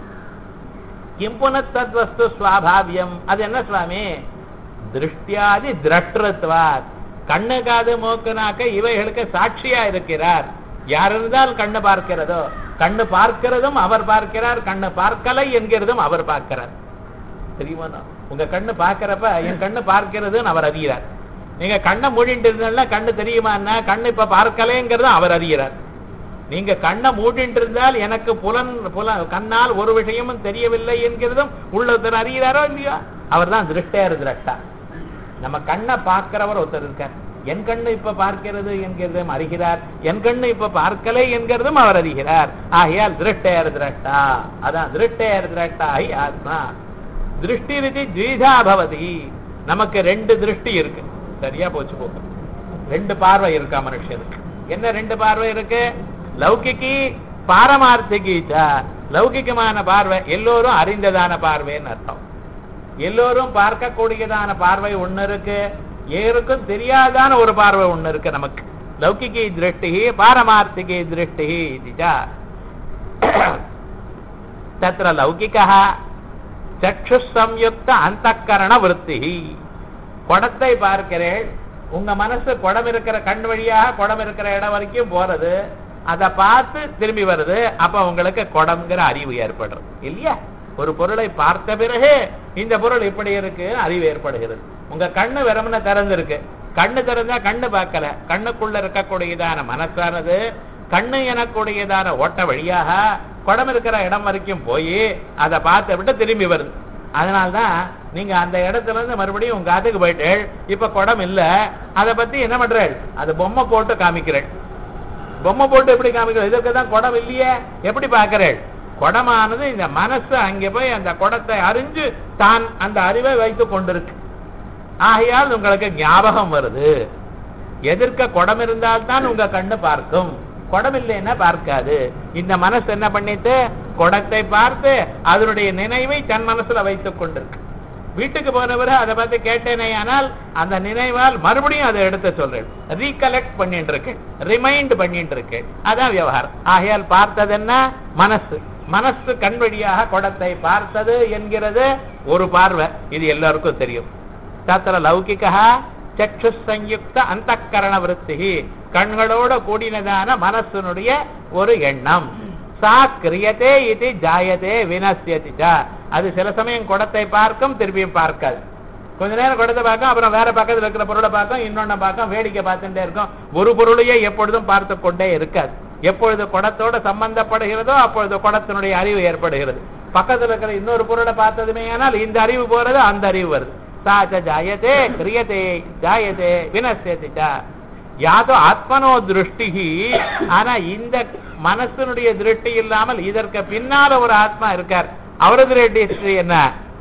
கிம் புனத் தத்வஸ்து ஸ்வாபாவியம் அது என்ன சுவாமி திருஷ்டியாதி திரஷ்டத்வாத் கண்ணு காது மூக்கு நாக்க இவைகளுக்கு சாட்சியா இருக்கிறார் யார் இருந்தால் கண்ணு பார்க்கிறதோ கண்ணு பார்க்கிறதும் அவர் பார்க்கிறார் கண்ணு பார்க்கலை என்கிறதும் அவர் பார்க்கிறார் தெரியுமா உங்க கண்ணு பார்க்கிறப்ப என் கண்ணு பார்க்கிறதுன்னு அவர் அறிகிறார் நீங்க கண்ணை மூடிட்டு இருந்தா கண்ணு தெரியுமான்னா கண்ணு இப்ப பார்க்கலைங்கிறதும் அவர் அறிகிறார் நீங்க கண்ணை மூடிட்டு இருந்தால் எனக்கு புலன் புல கண்ணால் ஒரு விஷயமும் தெரியவில்லை என்கிறதும் உள்ளத்தர் அறிகிறாரோ இல்லையோ அவர் தான் திருஷ்டையர் திரஷ்டா நம்ம கண்ணை பார்க்கிறவர் ஒருத்தர் இருக்கார் என் கண்ணு இப்ப பார்க்கிறது என்கிறதும் அறிகிறார் என் கண்ணு இப்ப பார்க்கலை என்கிறதும் அவர் அறிகிறார் ஆகையால் திருஷ்டையர் திரஷ்டா அதான் திருஷ்டையர் திரஷ்டா ஹி ஆத்மா திருஷ்டி விதி த்விதா பவதி நமக்கு ரெண்டு திருஷ்டி இருக்கு சரியா போச்சு போக்கு ரெண்டு பார்வை இருக்கா மனுஷனுக்கு என்ன ரெண்டு பார்வை இருக்கு லௌகிக்கு பாரமார்த்திகி ச. லௌகிகமான பார்வை எல்லோரும் அறிந்ததான பார்வைன்னு அர்த்தம் எல்லோரும் பார்க்கக்கூடியதான பார்வை ஒண்ணு இருக்கு ஏருக்கும் தெரியாதான ஒரு பார்வை ஒண்ணு இருக்கு நமக்கு லௌகிகை திருஷ்டி பாரமார்த்திகை திருஷ்டி இதுச்சா தத்திர லௌகிகா சக்ஷு சம்யுக்த அந்தக்கரண விருத்தி குடத்தை பார்க்கிறேன் உங்க மனசு குடம் இருக்கிற கண் வழியாக குடம் இருக்கிற இடம் வரைக்கும் போறது அதை பார்த்து திரும்பி வருது அப்ப உங்களுக்கு குடம்ங்கிற அறிவு ஏற்படுறது இல்லையா ஒரு பொருளை பார்த்த பிறகு இந்த பொருள் இப்படி இருக்கு அறிவு ஏற்படுகிறது உங்க கண்ணு வெறுமன திறந்திருக்கு கண்ணு திறந்தா கண்ணு பார்க்கல கண்ணுக்குள்ள இருக்கக்கூடியதான மனசானது கண்ணு எனக்கூடியதான ஓட்ட வழியாக குடம் இருக்கிற இடம் வரைக்கும் போய் அதை பார்த்து விட்டு திரும்பி வருது அதனால்தான் நீங்க அந்த இடத்துல இருந்து மறுபடியும் உங்க காதுக்கு போயிட்டு இப்ப குடம் இல்ல அதை பத்தி என்ன பண்றேன் அது பொம்மை போட்டு காமிக்கிறேன் பொம்மை போட்டு எப்படி காமிக்கிறேன் இதற்கு தான் குடம் இல்லையே எப்படி பார்க்கிறேன் குடமானது இந்த மனசு அங்கே போய் அந்த குடத்தை அறிஞ்சு தான் அந்த அறிவை வைத்துக் கொண்டிருக்கு ஆகையால் உங்களுக்கு ஞாபகம் வருது எதிர்க்க குடம் இருந்தால்தான் உங்க கண்ணு பார்க்கும் குடம் இல்லைன்னா பார்க்காது இந்த மனசு என்ன பண்ணிட்டு குடத்தை பார்த்து அதனுடைய நினைவை தன் மனசுல வைத்துக் கொண்டிருக்கு வீட்டுக்கு போனவரை அதை பார்த்து கேட்டேனே ஆனால் அந்த நினைவால் மறுபடியும் அதை எடுத்து சொல்றேன் ரீகலெக்ட் பண்ணிட்டு இருக்கேன் ரிமைண்ட் பண்ணிட்டு இருக்கேன் அதான் விவகாரம் ஆகையால் பார்த்தது என்ன மனசு மனசு கண் வழியாக குடத்தை பார்த்தது என்கிறது ஒரு பார்வை இது எல்லாருக்கும் தெரியும் தத்திர லௌகிகா சக்ஷு சயுக்த அந்த விருத்தி கண்களோட கூடினதான மனசனுடைய ஒரு எண்ணம் சா கிரியதே இது ஜாயதே வினசியதி அது சில சமயம் குடத்தை பார்க்கும் திருப்பியும் பார்க்காது கொஞ்ச நேரம் குடத்தை பார்க்கும் அப்புறம் வேற பக்கத்துல இருக்கிற பொருளை பார்க்கும் இன்னொன்னு பார்க்கும் வேடிக்கை பார்த்துட்டே இருக்கும் ஒரு பொருளையே எப்பொழுதும் பார்த்து கொண்டே இருக்காது எப்பொழுது குடத்தோட சம்பந்தப்படுகிறதோ அப்பொழுது குடத்தினுடைய அறிவு ஏற்படுகிறது பக்கத்துல இருக்கிற இன்னொரு பொருளை பார்த்ததுமே ஆனால் இந்த அறிவு போறது அந்த அறிவு வருது சாச்ச ஜாயதே கிரியதே ஜாயதே வினசியதி யாதோ ஆத்மனோ திருஷ்டி ஆனா இந்த மனசனுடைய திருஷ்டி இல்லாமல் இதற்கு பின்னால ஒரு ஆத்மா இருக்கார் அவரது திருஷ்டி என்ன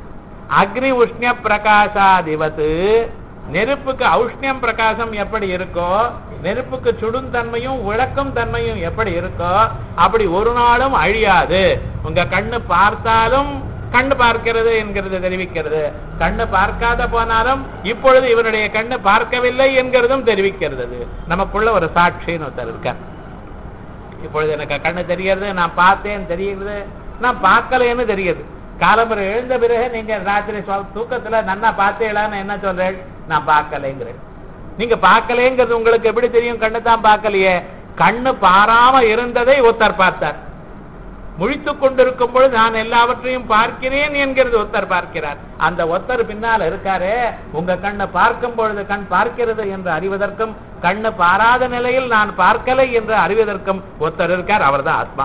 அக்னி உஷ்ண பிரகாசாதிபத்து நெருப்புக்கு ஔஷ்ணியம் பிரகாசம் எப்படி இருக்கோ நெருப்புக்கு சுடும் தன்மையும் விளக்கும் தன்மையும் எப்படி இருக்கோ அப்படி ஒரு நாளும் அழியாது உங்க கண்ணு பார்த்தாலும் கண்ணு பார்க்கிறது என்கிறது தெரிவிக்கிறது கண்ணு பார்க்காத போனாலும் இப்பொழுது இவனுடைய கண்ணு பார்க்கவில்லை என்கிறதும் தெரிவிக்கிறது நமக்குள்ள ஒரு சாட்சின்னு ஒருத்தர் இருக்கார் இப்பொழுது எனக்கு கண்ணு தெரியறது நான் பார்த்தேன் தெரியுது நான் பார்க்கலைன்னு தெரியுது காலம்பரம் எழுந்த பிறகு நீங்க ராத்திரி சொல் தூக்கத்துல நன்னா பார்த்தேலான்னு என்ன சொல்றேன் நான் பார்க்கலைங்கிறேன் நீங்க பார்க்கலைங்கிறது உங்களுக்கு எப்படி தெரியும் கண்ணு தான் பார்க்கலையே கண்ணு பாராம இருந்ததை ஒருத்தர் பார்த்தார் முழித்துக் கொண்டிருக்கும் பொழுது நான் எல்லாவற்றையும் பார்க்கிறேன் என்கிறது ஒருத்தர் பார்க்கிறார் அந்த ஒருத்தர் பின்னால் இருக்காரு உங்க கண்ணை பார்க்கும் பொழுது கண் பார்க்கிறது என்று அறிவதற்கும் கண்ணு பாராத நிலையில் நான் பார்க்கலை என்று அறிவதற்கும் ஒருத்தர் இருக்கார் அவர்தான் ஆத்மா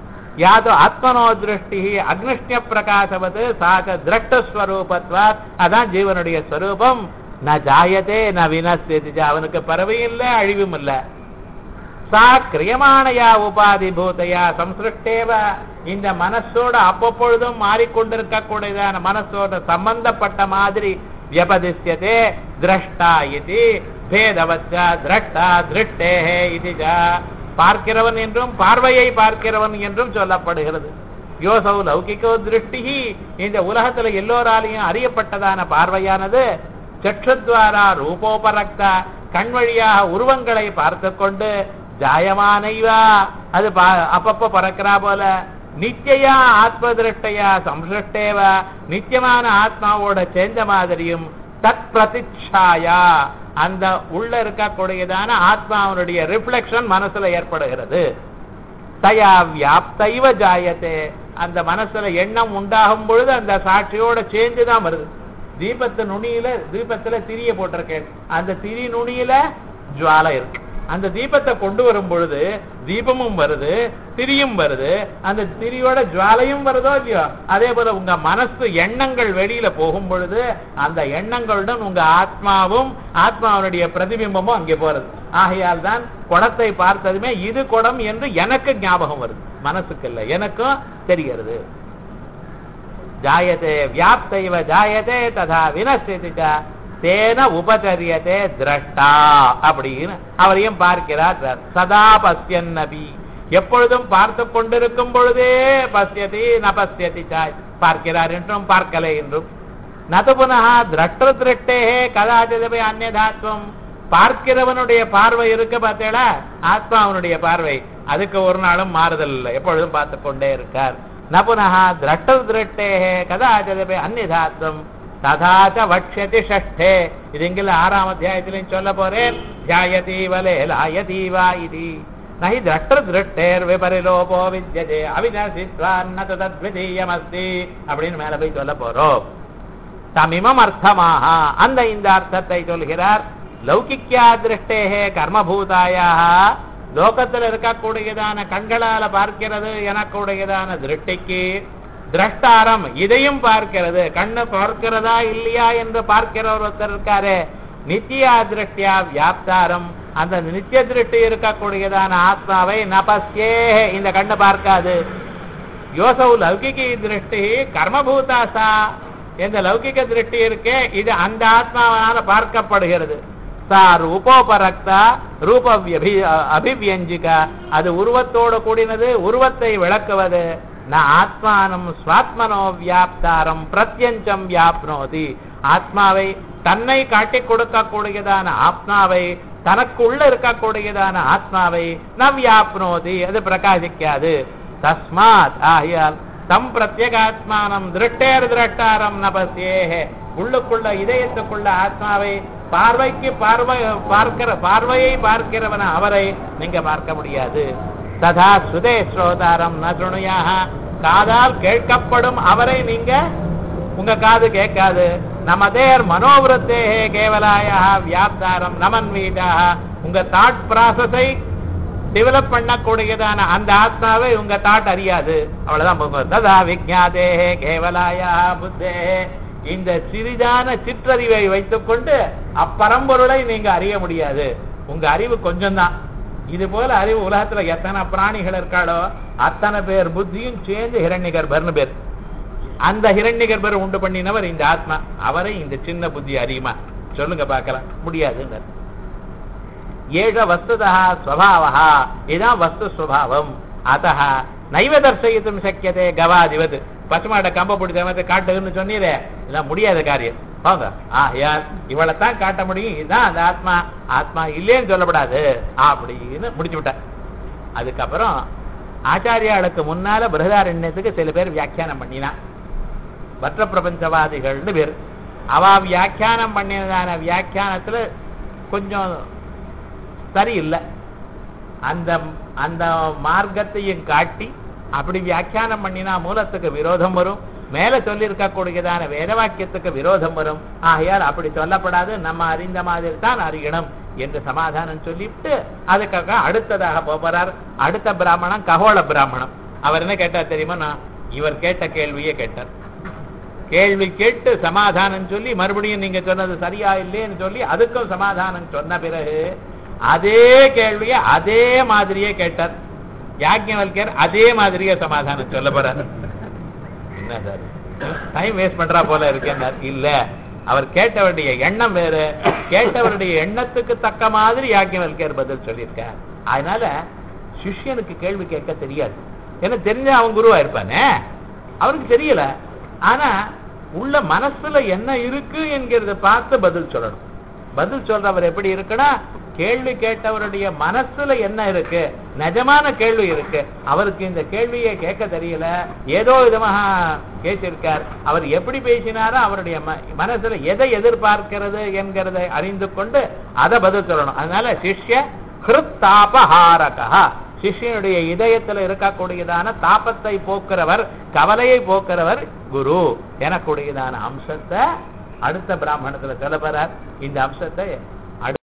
யாதோ ஆத்மனோ திருஷ்டி அக்னிஷ்ய பிரகாசவது சாக திரஷ்டஸ்வரூபத்வாத் அதான் ஜீவனுடைய ஸ்வரூபம் ந ஜாயதே ந வினஸ்யதி அவனுக்கு பறவையும் இல்ல அழிவும் இல்ல சா கிரியமானயா உபாதி பூதையா சம்சிருஷ்டேவ இந்த மனசோட அப்பப்பொழுதும் மாறிக்கொண்டிருக்கக்கூடியதான மனசோட சம்பந்தப்பட்ட மாதிரி வியபதிஷ்யதே திரஷ்டா இது பேதவச்ச திரஷ்டா திருஷ்டேஹே இது பார்க்கிறவன் என்றும் பார்வையை பார்க்கிறவன் என்றும் சொல்லப்படுகிறது யோசௌ லௌகிகோ திருஷ்டி இந்த உலகத்துல எல்லோராலையும் அறியப்பட்டதான பார்வையானது சற்றுத்வாரா ரூபோபரக்தா கண் வழியாக உருவங்களை பார்த்து கொண்டு ஜாயமானைவா அது அப்பப்ப பறக்கிறா போல நிச்சயா ஆத்ம திருஷ்டையா சம்சிருஷ்டேவா நித்தியமான ஆத்மாவோட சேர்ந்த மாதிரியும் தத் பிரதிச்சாயா அந்த உள்ள இருக்கக்கூடியதான ஆத்மாவனுடைய ரிஃப்ளெக்ஷன் மனசுல ஏற்படுகிறது தயா வியாப்தைவ ஜாயத்தே அந்த மனசுல எண்ணம் உண்டாகும் பொழுது அந்த சாட்சியோட சேர்ந்து தான் வருது தீபத்து நுனியில தீபத்துல திரிய போட்டிருக்கேன் அந்த திரி நுனியில ஜுவாலை இருக்கு அந்த தீபத்தை கொண்டு வரும் பொழுது தீபமும் வருது திரியும் வருது அந்த திரியோட ஜுவாலையும் வருதோ இல்லையோ அதே போல உங்க மனசு எண்ணங்கள் வெளியில போகும் பொழுது அந்த எண்ணங்களுடன் உங்க ஆத்மாவும் ஆத்மாவுடைய பிரதிபிம்பமும் அங்கே போறது ஆகையால் தான் குடத்தை பார்த்ததுமே இது குடம் என்று எனக்கு ஞாபகம் வருது மனசுக்கு இல்லை எனக்கும் தெரிகிறது ஜாயதே வியாப்தைவ ஜாயதே ததா வினசிதி தேன உபச்சரியதே திரஷ்டா அப்படின்னு அவரையும் பார்க்கிறார் சதா பசியன் நபி எப்பொழுதும் பார்த்து கொண்டிருக்கும் பொழுதே பசியதி ந பசியதி பார்க்கிறார் என்றும் பார்க்கலை என்றும் நது புனः திரஷ்ட திருஷ்டே கதாச்சிதபை அந்நதாத்வம் பார்க்கிறவனுடைய பார்வை இருக்கு பார்த்தேடா ஆத்மாவனுடைய பார்வை அதுக்கு ஒரு நாளும் மாறுதல் இல்லை எப்பொழுதும் பார்த்து கொண்டே இருக்கார் ந புனः திரஷ்ட திருஷ்டே கதாச்சிதபை அந்நதாத்வம் ததாச்ச வக்ஷதி ஷஷ்டே இது இங்கில ஆறாம் அத்தியாயத்திலையும் சொல்ல போறேன் தியாயதி வலே லாயதி வா இது நஹி திரஷ்ட திருஷ்டேர் விபரிலோபோ வித்யதே அவிநாசித்வான் தத்விதீயமஸ்தி அப்படின்னு மேல போய் சொல்ல போறோம் தமிமம் அர்த்தமாக அந்த இந்த அர்த்தத்தை சொல்கிறார் லௌகிக்யா திருஷ்டேகே கர்மபூதாயாக லோகத்தில் இருக்கக்கூடியதான கண்களால பார்க்கிறது எனக்கூடியதான திருஷ்டிக்கு திரஷ்டாரம் இதையும் பார்க்கிறது கண்ணு பார்க்கிறதா இல்லையா என்று பார்க்கிறவர் ஒருத்தர் இருக்காரு நித்தியா திருஷ்டியா வியாப்தாரம் அந்த நித்திய திருஷ்டி இருக்கக்கூடியதான ஆத்மாவை நபஸ்யே இந்த கண்ணு பார்க்காது யோசவு லௌகிகி திருஷ்டி கர்மபூதாசா எந்த லௌகிக திருஷ்டி இருக்கே இது அந்த ஆத்மாவனால பார்க்கப்படுகிறது சா ரூபோபரக்தா ரூப அபிவியஞ்சிகா அது உருவத்தோடு கூடினது உருவத்தை விளக்குவது ந ஆத்மானம் ஸ்வாத்மனோ வியாப்தாரம் பிரத்யஞ்சம் வியாப்னோதி ஆத்மாவை தன்னை காட்டிக் கொடுக்கக்கூடியதான ஆத்மாவை தனக்குள்ள இருக்கக்கூடியதான ஆத்மாவை ந வியாப்னோதி அது பிரகாசிக்காது தஸ்மாத் ஆகியால் தம் பிரத்யேகாத்மானம் திருட்டேர் திரட்டாரம் நபசியே உள்ளுக்குள்ள இதயத்துக்குள்ள ஆத்மாவை பார்வைக்கு பார்வை பார்க்கிற பார்வையை பார்க்கிறவன அவரை நீங்க பார்க்க முடியாது ததா சுதே ஸ்ரோதாரம் ந சுணுயாக காதால் கேட்கப்படும் அவரை நீங்க உங்க காது கேட்காது நமதேர் மனோவிரத்தே கேவலாய வியாப்தாரம் நமன்வீதாக உங்க தாட் ப்ராசஸை டெவலப் பண்ணக்கூடியதான அந்த ஆத்மாவை உங்க தாட் அறியாது அவ்வளவுதான் போகும் ததா விஜாதே கேவலாயா புத்தே இந்த சிறிதான சிற்றறிவை வைத்துக்கொண்டு அப்பரம்பொருளை நீங்க அறிய முடியாது உங்க அறிவு கொஞ்சம்தான் இது போல அறிவு உலகத்துல எத்தனை பிராணிகள் இருக்காளோ அத்தனை பேர் புத்தியும் சேர்ந்து ஹிரண்ய கர்ப்பர்னு பேர் அந்த ஹிரண்ய கர்ப்பர் உண்டு பண்ணினவர் இந்த ஆத்மா அவரை இந்த சின்ன புத்தி அறியுமா சொல்லுங்க பார்க்கலாம் முடியாதுன்னு ஏஷ வஸ்துதா ஸ்வபாவா இதுதான் வஸ்து ஸ்வபாவம் அத்தः நைவ தர்சயித்தும் சக்கியதே கவாதிவது பசுமாட கம்ப பிடிச்ச காட்டுன்னு சொன்னீரே இதெல்லாம் முடியாத காரியம் போங்க ஆகையால் இவளைத்தான் காட்ட முடியும் இதுதான் அந்த ஆத்மா ஆத்மா இல்லேன்னு சொல்லப்படாது அப்படின்னு முடிச்சு விட்டார் அதுக்கப்புறம் ஆச்சாரியாளுக்கு முன்னால பிரகதாரண்யத்துக்கு சில பேர் வியாக்கியானம் பண்ணினா வற்ற பிரபஞ்சவாதிகள்னு பேர் அவ வியாக்கியானம் பண்ணினதான வியாக்கியானத்துல கொஞ்சம் சரியில்லை அந்த அந்த மார்க்கத்தையும் காட்டி அப்படி வியாக்கியானம் பண்ணினா மூலத்துக்கு விரோதம் வரும் மேல சொல்லியிருக்கக்கூடியதான வேத வாக்கியத்துக்கு விரோதம் வரும் ஆகையால் அப்படி சொல்லப்படாது நம்ம அறிந்த மாதிரி தான் அறியணும் என்று சமாதானம் சொல்லிவிட்டு அதுக்காக அடுத்ததாக போறார் அடுத்த பிராமணன் ககோள பிராமணம் அவர் என்ன கேட்டார் தெரியுமா நான் இவர் கேட்ட கேள்வியே கேட்டார் கேள்வி கேட்டு சமாதானம் சொல்லி மறுபடியும் நீங்க சொன்னது சரியா இல்லைன்னு சொல்லி அதுக்கும் சமாதானம் சொன்ன பிறகு அதே கேள்வியை அதே மாதிரியே கேட்டார் யாக்ஞவல்கர் அதே மாதிரியே சமாதானம் சொல்ல போறாரு என்ன சார் டைம் வேஸ்ட் பண்றா போல இருக்கேன் இல்ல அவர் கேட்டவருடைய எண்ணம் வேறு கேட்டவருடைய எண்ணத்துக்கு தக்க மாதிரி யாக்கியவல்கர் பதில் சொல்லியிருக்கார் அதனால சிஷ்யனுக்கு கேள்வி கேட்க தெரியாது ஏன்னா தெரிஞ்ச அவன் குருவா இருப்பானே அவருக்கு தெரியல ஆனா உள்ள மனசுல என்ன இருக்கு என்கிறத பார்த்து பதில் சொல்லணும் பதில் சொல்றவர் எப்படி இருக்குன்னா கேள்வி கேட்டவருடைய மனசுல என்ன இருக்கு நிஜமான கேள்வி இருக்கு அவருக்கு இந்த கேள்வியை கேட்க தெரியல ஏதோ விதமாக கேட்டிருக்கார் அவர் எப்படி பேசினாரோ அவருடைய மனசுல எதை எதிர்பார்க்கிறது என்கிறதை அறிந்து கொண்டு அதை பதில் சொல்லணும் அதனால சிஷ்ய ஹிருத்தாபஹாரகா சிஷ்யனுடைய இதயத்துல இருக்கக்கூடியதான தாபத்தை போக்குறவர் கவலையை போக்குறவர் குரு எனக்கூடியதான அம்சத்தை அடுத்த பிராமணத்துல சொல்ல போறார் இந்த அம்சத்தை